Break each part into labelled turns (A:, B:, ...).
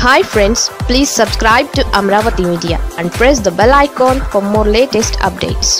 A: hi friends please subscribe to Amaravati media and press the bell icon for more latest updates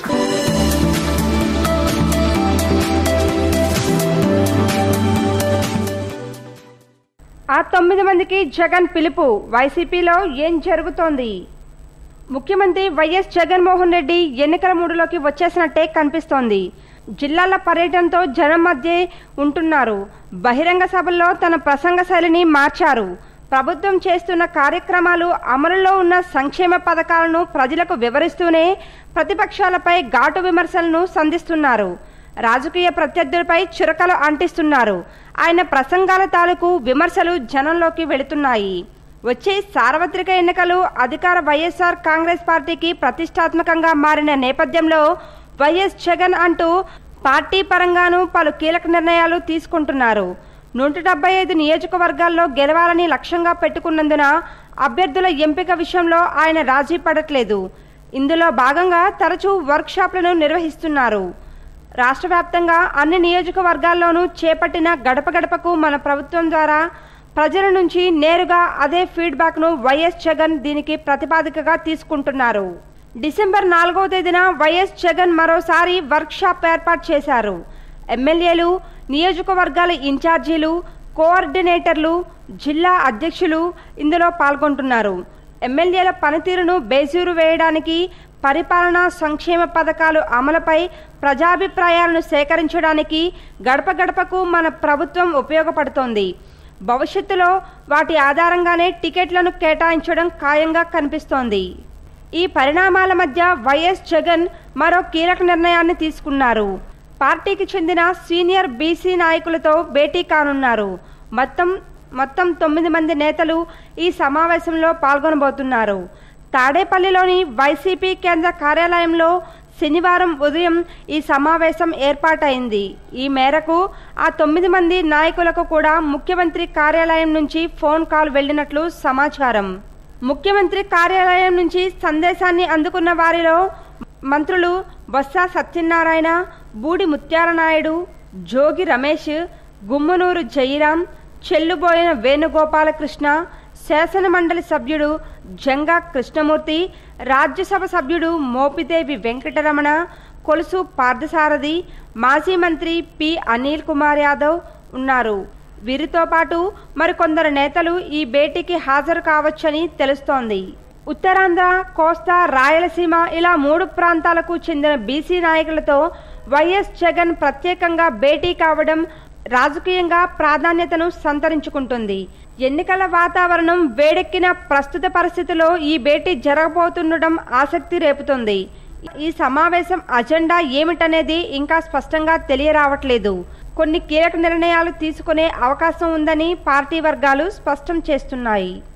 B: ఆ తొమ్మిది మందికి జగన్ పిలుపు వైసీపీలో ఏం జరుగుతోంది ముఖ్యమంత్రి వైఎస్ జగన్మోహన్ రెడ్డి ఎన్నికల మూడులోకి వచ్చేసినట్టే కనిపిస్తోంది జిల్లాల పర్యటనతో జనం మధ్య ఉంటున్నారు బహిరంగ సభల్లో తన ప్రసంగ శైలిని మార్చారు ప్రభుత్వం చేస్తున్న కార్యక్రమాలు అమలులో ఉన్న సంక్షేమ పథకాలను ప్రజలకు వివరిస్తూనే ప్రతిపక్షాలపై ఘాటు విమర్శలను సంధిస్తున్నారు రాజకీయ ప్రత్యర్థులపై చురకలు అంటిస్తున్నారు ఆయన ప్రసంగాల తాలూకు విమర్శలు జనంలోకి వెళుతున్నాయి వచ్చే సార్వత్రిక ఎన్నికలు అధికార వైఎస్ఆర్ కాంగ్రెస్ పార్టీకి ప్రతిష్టాత్మకంగా మారిన నేపథ్యంలో వైఎస్ జగన్ అంటూ పార్టీ పరంగానూ పలు కీలక నిర్ణయాలు తీసుకుంటున్నారు నూట డెబ్బై ఐదు నియోజకవర్గాల్లో గెలవాలని లక్ష్యంగా పెట్టుకున్నందున అభ్యర్థుల ఎంపిక విషయంలో ఆయన రాజీ పడట్లేదు ఇందులో భాగంగా తరచూ వర్క్షాప్లను నిర్వహిస్తున్నారు రాష్ట్ర వ్యాప్తంగా అన్ని నియోజకవర్గాల్లోనూ చేపట్టిన గడప గడపకు మన ప్రభుత్వం ద్వారా ప్రజల నుంచి నేరుగా అదే ఫీడ్బ్యాక్ను వైఎస్ జగన్ దీనికి ప్రతిపాదికగా తీసుకుంటున్నారు డిసెంబర్ నాలుగవ తేదీన వైఎస్ జగన్ మరోసారి వర్క్షాప్ ఏర్పాటు చేశారు ఎమ్మెల్యేలు నియోజకవర్గాల ఇన్ఛార్జీలు కోఆర్డినేటర్లు జిల్లా అధ్యక్షులు ఇందులో పాల్గొంటున్నారు ఎమ్మెల్యేల పనితీరును బేసూరు వేయడానికి పరిపాలనా సంక్షేమ పథకాలు అమలుపై ప్రజాభిప్రాయాలను సేకరించడానికి గడప గడపకు మన ప్రభుత్వం ఉపయోగపడుతోంది భవిష్యత్తులో వాటి ఆధారంగానే టికెట్లను కేటాయించడం ఖాయంగా కనిపిస్తోంది ఈ పరిణామాల మధ్య వైఎస్ జగన్ మరో కీలక నిర్ణయాన్ని తీసుకున్నారు పార్టీకి చెందిన సీనియర్ బీసీ నాయకులతో భేటీ కానున్నారు మొత్తం మొత్తం తొమ్మిది మంది నేతలు ఈ సమావేశంలో పాల్గొనబోతున్నారు తాడేపల్లిలోని వైసీపీ కేంద్ర కార్యాలయంలో శనివారం ఉదయం ఈ సమావేశం ఏర్పాటైంది ఈ మేరకు ఆ తొమ్మిది మంది నాయకులకు కూడా ముఖ్యమంత్రి కార్యాలయం నుంచి ఫోన్ కాల్ వెళ్ళినట్లు సమాచారం ముఖ్యమంత్రి కార్యాలయం నుంచి సందేశాన్ని అందుకున్న వారిలో మంత్రులు బొత్స సత్యనారాయణ బూడి ముత్యాల నాయుడు జోగి రమేష్ గుమ్మనూరు జయరాం చెల్లుబోయిన వేణుగోపాలకృష్ణ శాసనమండలి సభ్యుడు జంగా కృష్ణమూర్తి రాజ్యసభ సభ్యుడు మోపిదేవి వెంకటరమణ కొలుసు పార్థసారథి మాజీ మంత్రి పి అనిల్ కుమార్ యాదవ్ ఉన్నారు వీరితో పాటు మరికొందరు నేతలు ఈ భేటీకి హాజరు కావచ్చని తెలుస్తోంది ఉత్తరాంధ్ర కోస్తా రాయలసీమ ఇలా మూడు ప్రాంతాలకు చెందిన బీసీ నాయకులతో వైఎస్ జగన్ ప్రత్యేకంగా భేటీ కావడం రాజకీయంగా ప్రాధాన్యతను సంతరించుకుంటుంది ఎన్నికల వాతావరణం వేడెక్కిన ప్రస్తుత పరిస్థితిలో ఈ భేటీ జరగబోతుండడం ఆసక్తి రేపుతుంది ఈ సమావేశం అజెండా ఏమిటనేది ఇంకా స్పష్టంగా తెలియరావట్లేదు కొన్ని కీలక నిర్ణయాలు తీసుకునే అవకాశం ఉందని పార్టీ వర్గాలు స్పష్టం చేస్తున్నాయి